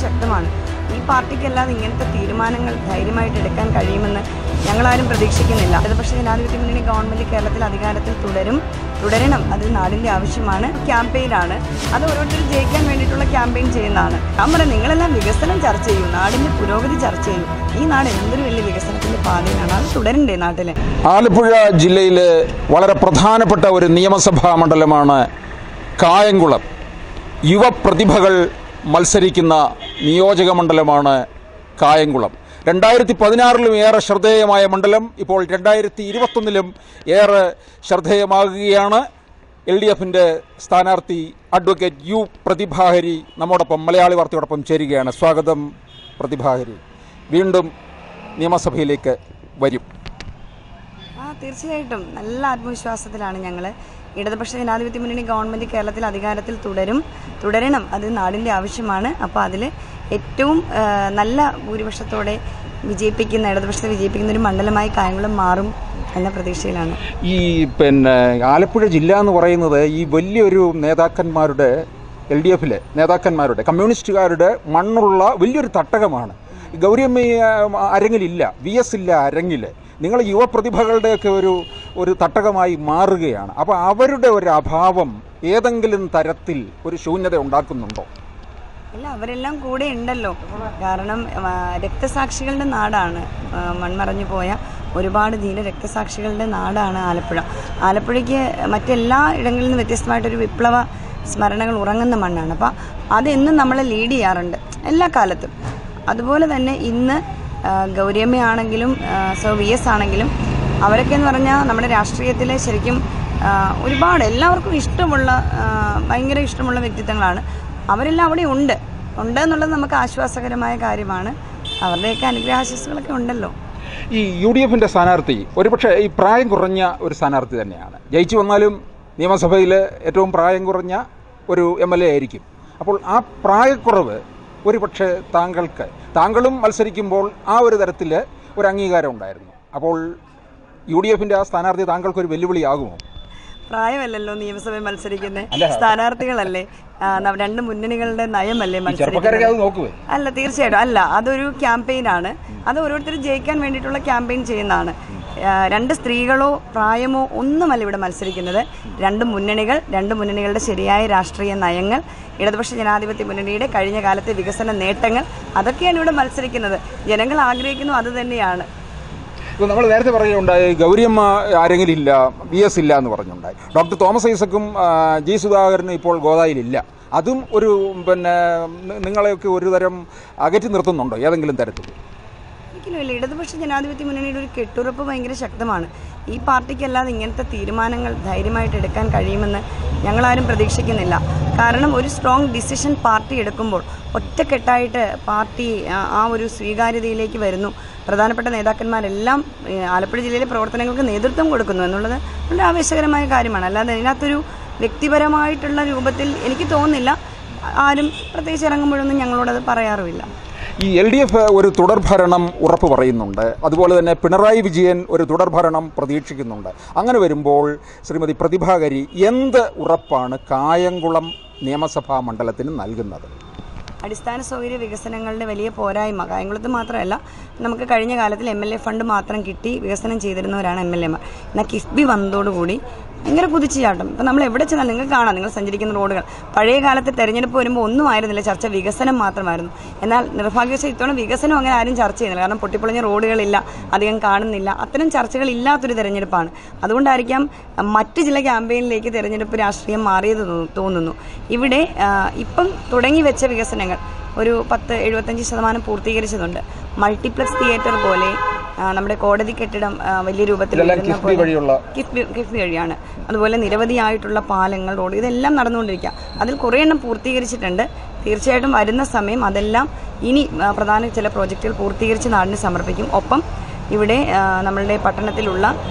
ശക്തമാണ് ഈ പാർട്ടിക്കല്ലാതെ ഇങ്ങനത്തെ തീരുമാനങ്ങൾ ധൈര്യമായിട്ട് എടുക്കാൻ കഴിയുമെന്ന് ഞങ്ങളാരും പ്രതീക്ഷിക്കുന്നില്ല ഇടതുപക്ഷ ജനാധിപത്യ മുന്നണി ഗവൺമെന്റ് കേരളത്തിൽ അധികാരത്തിൽ തുടരും തുടരണം അത് നാടിന്റെ ആവശ്യമാണ് ക്യാമ്പയിനാണ് അത് ഓരോരുത്തരും ജയിക്കാൻ വേണ്ടിയിട്ടുള്ള ക്യാമ്പയിൻ ചെയ്യുന്നതാണ് ഞാൻ പറയാം നിങ്ങളെല്ലാം വികസനം ചർച്ച ചെയ്യൂ നാടിന്റെ പുരോഗതി ചർച്ച ചെയ്യൂ ഈ നാട് എന്തൊരു വലിയ വികസനത്തിന്റെ പാതയിലാണ് അത് തുടരണ്ടേ നാട്ടിലെ ആലപ്പുഴ ജില്ലയിലെ വളരെ പ്രധാനപ്പെട്ട ഒരു നിയമസഭാ മണ്ഡലമാണ് കായംകുളം യുവപ്രതിഭകൾ മത്സരിക്കുന്ന നിയോജക മണ്ഡലമാണ് കായംകുളം രണ്ടായിരത്തി പതിനാറിലും ഏറെ ശ്രദ്ധേയമായ മണ്ഡലം ഇപ്പോൾ രണ്ടായിരത്തി ഇരുപത്തൊന്നിലും ഏറെ ശ്രദ്ധേയമാകുകയാണ് എൽ ഡി എഫിൻ്റെ സ്ഥാനാർത്ഥി അഡ്വക്കേറ്റ് യു പ്രതിഭാഹരി നമ്മോടൊപ്പം മലയാളി വാർത്തയോടൊപ്പം ചേരുകയാണ് സ്വാഗതം പ്രതിഭാഹരി വീണ്ടും നിയമസഭയിലേക്ക് വരും ആ തീർച്ചയായിട്ടും നല്ല ആത്മവിശ്വാസത്തിലാണ് ഞങ്ങൾ ഇടതുപക്ഷ ജനാധിപത്യ മുന്നണി ഗവൺമെന്റ് കേരളത്തിൽ അധികാരത്തിൽ തുടരും തുടരണം അത് നാടിന്റെ ആവശ്യമാണ് അപ്പോൾ അതിൽ ഏറ്റവും ആ, നല്ല ഭൂരിപക്ഷത്തോടെ വിജയിപ്പിക്കുന്ന ഇടതുപക്ഷത്തെ വിജയിപ്പിക്കുന്ന ഒരു മണ്ഡലമായി കായംകുളം മാറും എന്ന പ്രതീക്ഷയിലാണ് ഈ പിന്നെ ആലപ്പുഴ ജില്ല എന്ന് പറയുന്നത് ഈ വലിയൊരു നേതാക്കന്മാരുടെ എൽ ഡി എഫിലെ നേതാക്കന്മാരുടെ കമ്മ്യൂണിസ്റ്റുകാരുടെ മണ്ണുള്ള വലിയൊരു തട്ടകമാണ് ഗൗരിയമ്മ ആ, അരങ്ങിലില്ല വി എസ് ഇല്ല അരങ്ങിൽ നിങ്ങൾ യുവപ്രതിഭകളുടെയൊക്കെ ഒരു ഒരു തട്ടകമായി മാറുകയാണ് അപ്പോൾ അവരുടെ ഒരു അഭാവം ഏതെങ്കിലും തരത്തിൽ ഒരു ശൂന്യത ഉണ്ടാക്കുന്നുണ്ടോ ഇല്ല അവരെല്ലാം കൂടെ ഉണ്ടല്ലോ കാരണം ആ, രക്തസാക്ഷികളുടെ നാടാണ് ആ, മൺമറഞ്ഞു പോയ ഒരുപാട് ധീര രക്തസാക്ഷികളുടെ നാടാണ് ആലപ്പുഴ ആലപ്പുഴയ്ക്ക് മറ്റെല്ലാ ഇടങ്ങളിൽ നിന്നും വ്യത്യസ്തമായിട്ടൊരു വിപ്ലവ സ്മരണകൾ ഉറങ്ങുന്ന മണ്ണാണ് അപ്പം അതെന്നും നമ്മളെ ലീഡ് ചെയ്യാറുണ്ട് എല്ലാ കാലത്തും അതുപോലെ തന്നെ ഇന്ന് ആ, ഗൗരിയമ്മയാണെങ്കിലും ആ, സോ വി എസ് ആണെങ്കിലും അവരൊക്കെ എന്ന് പറഞ്ഞാൽ നമ്മുടെ രാഷ്ട്രീയത്തിൽ ശരിക്കും ആ, ഒരുപാട് എല്ലാവർക്കും ഇഷ്ടമുള്ള ആ, ഭയങ്കര ഇഷ്ടമുള്ള വ്യക്തിത്വങ്ങളാണ് അവരെല്ലാം അവിടെ ഉണ്ട് ഉണ്ട് എന്നുള്ളത് നമുക്ക് ആശ്വാസകരമായ കാര്യമാണ് അവരുടെയൊക്കെ അനുഗ്രഹാശിസുകളൊക്കെ ഉണ്ടല്ലോ ഈ യു ഡി എഫിൻ്റെ സ്ഥാനാർത്ഥി ഒരുപക്ഷെ ഈ പ്രായം കുറഞ്ഞ ഒരു സ്ഥാനാർത്ഥി തന്നെയാണ് ജയിച്ചു വന്നാലും നിയമസഭയിൽ ഏറ്റവും പ്രായം കുറഞ്ഞ ഒരു എം എൽ എ ആയിരിക്കും അപ്പോൾ ആ പ്രായക്കുറവ് ഒരുപക്ഷെ താങ്കൾക്ക് താങ്കളും മത്സരിക്കുമ്പോൾ ആ ഒരു തരത്തിൽ ഒരു അംഗീകാരം ഉണ്ടായിരുന്നു അപ്പോൾ യു ഡി എഫിൻ്റെ ആ സ്ഥാനാർത്ഥി താങ്കൾക്കൊരു വെല്ലുവിളിയാകുമോ പ്രായമല്ലല്ലോ നിയമസഭയിൽ മത്സരിക്കുന്ന അല്ല. സ്ഥാനാർത്ഥികളല്ലേ ആ, ന- രണ്ട് മുന്നണികളുടെ നയമല്ലേ ചെറുപ്പക്കാരൊക്കെ അത് മത്സരിക്കുന്നത് നോക്കുവേ അല്ല തീർച്ചയായിട്ടും അല്ല അതൊരു ക്യാമ്പയിനാണ് അത് ഓരോരുത്തരും ജയിക്കാൻ വേണ്ടിയിട്ടുള്ള ക്യാമ്പയിൻ ചെയ്യുന്നതാണ് ആ, രണ്ട് സ്ത്രീകളോ പ്രായമോ ഒന്നുമല്ല ഇവിടെ മത്സരിക്കുന്നത് രണ്ട് മുന്നണികൾ രണ്ട് മുന്നണികളുടെ ശരിയായ രാഷ്ട്രീയ നയങ്ങൾ ഇടതുപക്ഷ ജനാധിപത്യ മുന്നണിയുടെ കഴിഞ്ഞ കാലത്തെ വികസന നേട്ടങ്ങൾ അതൊക്കെയാണ് ഇവിടെ മത്സരിക്കുന്നത് ജനങ്ങൾ ആഗ്രഹിക്കുന്നു അത് തന്നെയാണ് ഇപ്പോൾ നമ്മൾ നേരത്തെ പറയുകയുണ്ടായി ഗൗരിയമ്മ ആരെങ്കിലില്ല വി എസ് ഇല്ല എന്ന് പറഞ്ഞുണ്ടായി ഡോക്ടർ തോമസ് ഐസക്കും ആ, ജി സുധാകരനും ഇപ്പോൾ ഗോദായിലില്ല അതും ഒരു പിന്നെ നി- നിങ്ങളെയൊക്കെ ഒരു തരം അകറ്റി നിർത്തുന്നുണ്ടോ ഏതെങ്കിലും തരത്തിൽ ഒരിക്കലും ഇല്ല ഇടതുപക്ഷ ജനാധിപത്യ മുന്നണിയുടെ ഒരു കെട്ടുറപ്പ് ഭയങ്കര ശക്തമാണ് ഈ പാർട്ടിക്കല്ലാതെ ഇങ്ങനത്തെ തീരുമാനങ്ങൾ ധൈര്യമായിട്ട് എടുക്കാൻ കഴിയുമെന്ന് ഞങ്ങളാരും പ്രതീക്ഷിക്കുന്നില്ല കാരണം ഒരു സ്ട്രോങ് ഡിസിഷൻ പാർട്ടി എടുക്കുമ്പോൾ ഒറ്റക്കെട്ടായിട്ട് പാർട്ടി ആ- ആ ഒരു സ്വീകാര്യതയിലേക്ക് വരുന്നു പ്രധാനപ്പെട്ട നേതാക്കന്മാരെല്ലാം ഏ, ആലപ്പുഴ ജില്ലയിലെ പ്രവർത്തനങ്ങൾക്ക് നേതൃത്വം കൊടുക്കുന്നു എന്നുള്ളത് വളരെ ആവേശകരമായ കാര്യമാണ് അല്ലാതെ അതിനകത്തൊരു വ്യക്തിപരമായിട്ടുള്ള രൂപത്തിൽ എനിക്ക് തോന്നുന്നില്ല ആരും പ്രത്യേകിച്ച് ഇറങ്ങുമ്പോഴൊന്നും ഞങ്ങളോടത് പറയാറുമില്ല ഈ എൽ ഡി എഫ് ഒരു തുടർഭരണം ഉറപ്പ് പറയുന്നുണ്ട് അതുപോലെ തന്നെ പിണറായി വിജയൻ ഒരു തുടർഭരണം പ്രതീക്ഷിക്കുന്നുണ്ട് അങ്ങനെ വരുമ്പോൾ ശ്രീമതി പ്രതിഭാകരി എന്ത് ഉറപ്പാണ് കായംകുളം നിയമസഭാ മണ്ഡലത്തിന് നൽകുന്നത് അടിസ്ഥാന സൗകര്യ വികസനങ്ങളുടെ വലിയ പോരായ്മ കായംകുളത്ത് മാത്രമല്ല നമുക്ക് കഴിഞ്ഞ കാലത്തിൽ എം എൽ എ ഫണ്ട് മാത്രം കിട്ടി വികസനം ചെയ്തിരുന്നവരാണ് എം എൽ എമാർ എന്നാൽ കിഫ്ബി വന്നതോടുകൂടി ഭയങ്കര കുതിച്ചുചാട്ടം ഇപ്പം നമ്മൾ എവിടെ ചെന്നാൽ നിങ്ങൾക്ക് കാണാം നിങ്ങൾ സഞ്ചരിക്കുന്ന റോഡുകൾ പഴയ കാലത്ത് തെരഞ്ഞെടുപ്പ് വരുമ്പോൾ ഒന്നും ആയിരുന്നില്ല ചർച്ച വികസനം മാത്രമായിരുന്നു എന്നാൽ നിർഭാഗ്യവശാൽ ഇത്തവണ വികസനം അങ്ങനെ ആരും ചർച്ച ചെയ്യുന്നില്ല കാരണം പൊട്ടിപ്പൊളിഞ്ഞ റോഡുകളില്ല അധികം കാണുന്നില്ല അത്തരം ചർച്ചകൾ ഇല്ലാത്തൊരു തെരഞ്ഞെടുപ്പാണ് അതുകൊണ്ടായിരിക്കാം അഹ്, മറ്റ് ചില ക്യാമ്പയിനിലേക്ക് തെരഞ്ഞെടുപ്പ് രാഷ്ട്രീയം മാറിയത് തോ- തോന്നുന്നു ഇവിടെ ആ, ഇപ്പം തുടങ്ങി വെച്ച വികസനങ്ങൾ ഒരു പത്ത് എഴുപത്തഞ്ച് ശതമാനം പൂർത്തീകരിച്ചതുണ്ട് മൾട്ടിപ്ലക്സ് തിയേറ്റർ പോലെ ആ, നമ്മുടെ കോടതി കെട്ടിടം ആ, വലിയ രൂപത്തിൽ ഇതെല്ലാം വരുന്ന കിഫ്ബി പോലെ- വഴിയുള്ള കിഫ്ബി കിഫ്ബി വഴിയാണ് അതുപോലെ നിരവധിയായിട്ടുള്ള പാലങ്ങൾ റോഡ് ഇതെല്ലാം നടന്നുകൊണ്ടിരിക്കുക അതിൽ കുറേ എണ്ണം പൂർത്തീകരിച്ചിട്ടുണ്ട് തീർച്ചയായിട്ടും വരുന്ന സമയം അതെല്ലാം ഇനി ആ, പ്രധാന ചില പ്രോജക്റ്റുകൾ പൂർത്തീകരിച്ച് നാടിന് സമർപ്പിക്കും ഒപ്പം ഇവിടെ ആ, നമ്മളുടെ പട്ടണത്തിലുള്ള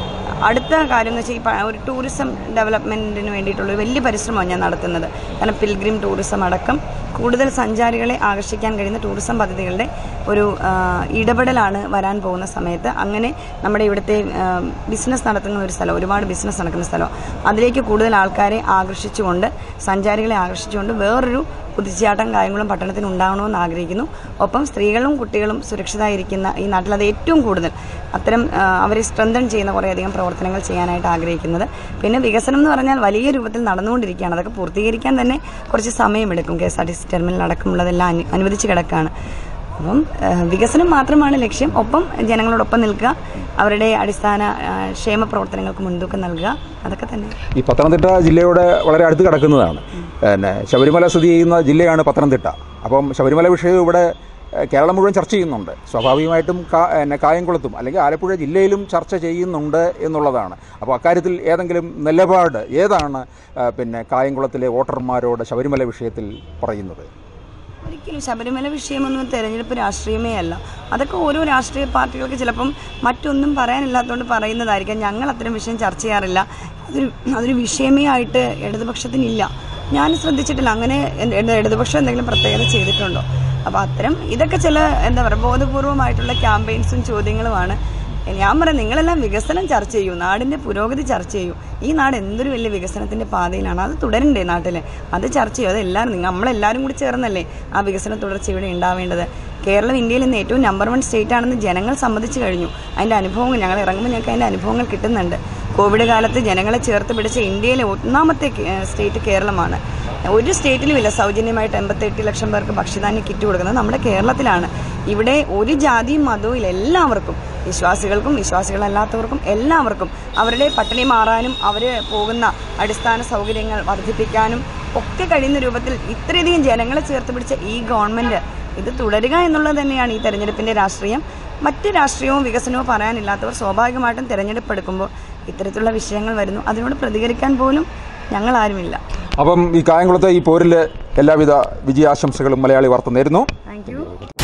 അടുത്ത കാര്യം എന്ന് വെച്ചാൽ ഈ പ- ഒരു ടൂറിസം ഡെവലപ്മെൻറ്റിന് വേണ്ടിയിട്ടുള്ള ഒരു വലിയ പരിശ്രമമാണ് ഞാൻ നടത്തുന്നത് കാരണം പിൽഗ്രിം ടൂറിസം അടക്കം കൂടുതൽ സഞ്ചാരികളെ ആകർഷിക്കാൻ കഴിയുന്ന ടൂറിസം പദ്ധതികളുടെ ഒരു ആ, ഇടപെടലാണ് വരാൻ പോകുന്ന സമയത്ത് അങ്ങനെ നമ്മുടെ ഇവിടുത്തെ ബിസിനസ് നടത്തുന്ന ഒരു സ്ഥലം ഒരുപാട് ബിസിനസ് നടക്കുന്ന സ്ഥലം അതിലേക്ക് കൂടുതൽ ആൾക്കാരെ ആകർഷിച്ചുകൊണ്ട് സഞ്ചാരികളെ ആകർഷിച്ചുകൊണ്ട് വേറൊരു കുതിച്ചാട്ടം കായംകുളം പട്ടണത്തിന് ഉണ്ടാവണമെന്ന് ആഗ്രഹിക്കുന്നു ഒപ്പം സ്ത്രീകളും കുട്ടികളും സുരക്ഷിതമായിരിക്കുന്ന ഈ നാട്ടിൽ അത് ഏറ്റവും കൂടുതൽ അത്തരം ആ, അവരെ സ്ട്രെങ്തൻ ചെയ്യുന്ന കുറേയധികം പ്രവർത്തനങ്ങൾ ചെയ്യാനായിട്ട് ആഗ്രഹിക്കുന്നത് പിന്നെ വികസനം എന്ന് പറഞ്ഞാൽ വലിയ രൂപത്തിൽ നടന്നുകൊണ്ടിരിക്കുകയാണ് അതൊക്കെ പൂർത്തീകരിക്കാൻ തന്നെ കുറച്ച് സമയമെടുക്കും K S R T C terminal അടക്കമുള്ളതെല്ലാം അനു അനുവദിച്ച് കിടക്കുകയാണ് അപ്പം ആ, വികസനം മാത്രമാണ് ലക്ഷ്യം ഒപ്പം ജനങ്ങളോടൊപ്പം നിൽക്കുക അവരുടെ അടിസ്ഥാന ആ, ക്ഷേമ പ്രവർത്തനങ്ങൾക്ക് മുൻതൂക്കം നൽകുക അതൊക്കെ തന്നെ ഈ പത്തനംതിട്ട ജില്ലയോട് വളരെ അടുത്ത് കിടക്കുന്നതാണ് പിന്നെ ശബരിമല സ്ഥിതി ചെയ്യുന്ന ജില്ലയാണ് പത്തനംതിട്ട അപ്പം ശബരിമല വിഷയം ഇവിടെ ഏഹ്, കേരളം മുഴുവൻ ചർച്ച ചെയ്യുന്നുണ്ട് സ്വാഭാവികമായിട്ടും കാ- പിന്നെ കായംകുളത്തും അല്ലെങ്കിൽ ആലപ്പുഴ ജില്ലയിലും ചർച്ച ചെയ്യുന്നുണ്ട് എന്നുള്ളതാണ് അപ്പോൾ അക്കാര്യത്തിൽ ഏതെങ്കിലും നിലപാട് ഏതാണ് ഏഹ്, പിന്നെ കായംകുളത്തിലെ വോട്ടർമാരോട് ശബരിമല വിഷയത്തിൽ പറയുന്നത് ഒരിക്കലും ശബരിമല വിഷയമൊന്നും തെരഞ്ഞെടുപ്പ് രാഷ്ട്രീയമേ അല്ല അതൊക്കെ ഓരോ രാഷ്ട്രീയ പാർട്ടികൾക്ക് ചിലപ്പം മറ്റൊന്നും പറയാനില്ലാത്തതുകൊണ്ട് പറയുന്നതായിരിക്കാം ഞങ്ങൾ അത്തരം വിഷയം ചർച്ച ചെയ്യാറില്ല അതൊരു അതൊരു വിഷയമേ ആയിട്ട് ഇടതുപക്ഷത്തിനില്ല ഞാൻ ശ്രദ്ധിച്ചിട്ടില്ല അങ്ങനെ എൻ- എൻ- ഇടതുപക്ഷം എന്തെങ്കിലും പ്രത്യേകത ചെയ്തിട്ടുണ്ടോ അപ്പോൾ അത്തരം ഇതൊക്കെ ചില എന്താ പറയുക ബോധപൂർവമായിട്ടുള്ള ക്യാമ്പയിൻസും ചോദ്യങ്ങളുമാണ് ഞാൻ പറയാം നിങ്ങളെല്ലാം വികസനം ചർച്ച ചെയ്യൂ നാടിന്റെ പുരോഗതി ചർച്ച ചെയ്യൂ ഈ നാട് എന്തൊരു വലിയ വികസനത്തിന്റെ പാതയിലാണ് അത് തുടരണ്ടേ നാട്ടില് അത് ചർച്ച ചെയ്യൂ അത് എല്ലാവരും നിങ്ങൾ നമ്മളെല്ലാവരും കൂടി ചേർന്നല്ലേ ആ വികസന തുടർച്ച ഇവിടെ ഉണ്ടാവേണ്ടത് കേരളം ഇന്ത്യയിൽ ഇന്ന് ഏറ്റവും നമ്പർ വൺ സ്റ്റേറ്റ് ആണെന്ന് ജനങ്ങൾ സമ്മതിച്ചു കഴിഞ്ഞു അതിന്റെ അനുഭവങ്ങൾ ഞങ്ങൾ ഇറങ്ങുമ്പോൾ ഞങ്ങൾക്ക് അതിന്റെ അനുഭവങ്ങൾ കിട്ടുന്നുണ്ട് കോവിഡ് കാലത്ത് ജനങ്ങളെ ചേർത്ത് പിടിച്ച ഇന്ത്യയിലെ ഒന്നാമത്തെ കേ- സ്റ്റേറ്റ് കേരളമാണ് ഒരു സ്റ്റേറ്റിലും ഇല്ല സൗജന്യമായിട്ട് എൺപത്തെട്ട് ലക്ഷം പേർക്ക് ഭക്ഷ്യധാന്യ കിറ്റ് കൊടുക്കുന്നത് നമ്മുടെ കേരളത്തിലാണ് ഇവിടെ ഒരു ജാതിയും മതവും ഇല്ല എല്ലാവർക്കും വിശ്വാസികൾക്കും വിശ്വാസികളല്ലാത്തവർക്കും എല്ലാവർക്കും അവരുടെ പട്ടിണി മാറാനും അവർ പോകുന്ന അടിസ്ഥാന സൗകര്യങ്ങൾ വർദ്ധിപ്പിക്കാനും ഒക്കെ കഴിയുന്ന രൂപത്തിൽ ഇത്രയധികം ജനങ്ങളെ ചേർത്ത് പിടിച്ച ഈ ഗവൺമെന്റ് ഇത് തുടരുക എന്നുള്ളത് തന്നെയാണ് ഈ തെരഞ്ഞെടുപ്പിന്റെ രാഷ്ട്രീയം മറ്റ് രാഷ്ട്രീയവും വികസനവും പറയാനില്ലാത്തവർ സ്വാഭാവികമായിട്ടും തെരഞ്ഞെടുപ്പ് എടുക്കുമ്പോൾ ഇത്തരത്തിലുള്ള വിഷയങ്ങൾ വരുന്നു അതിനോട് പ്രതികരിക്കാൻ പോലും ഞങ്ങൾ ആരുമില്ല അപ്പം ഈ കായംകുളത്തെ ഈ പോരിൽ എല്ലാവിധ വിജയാശംസകളും മലയാളി വാർത്ത നേരുന്നു താങ്ക് യു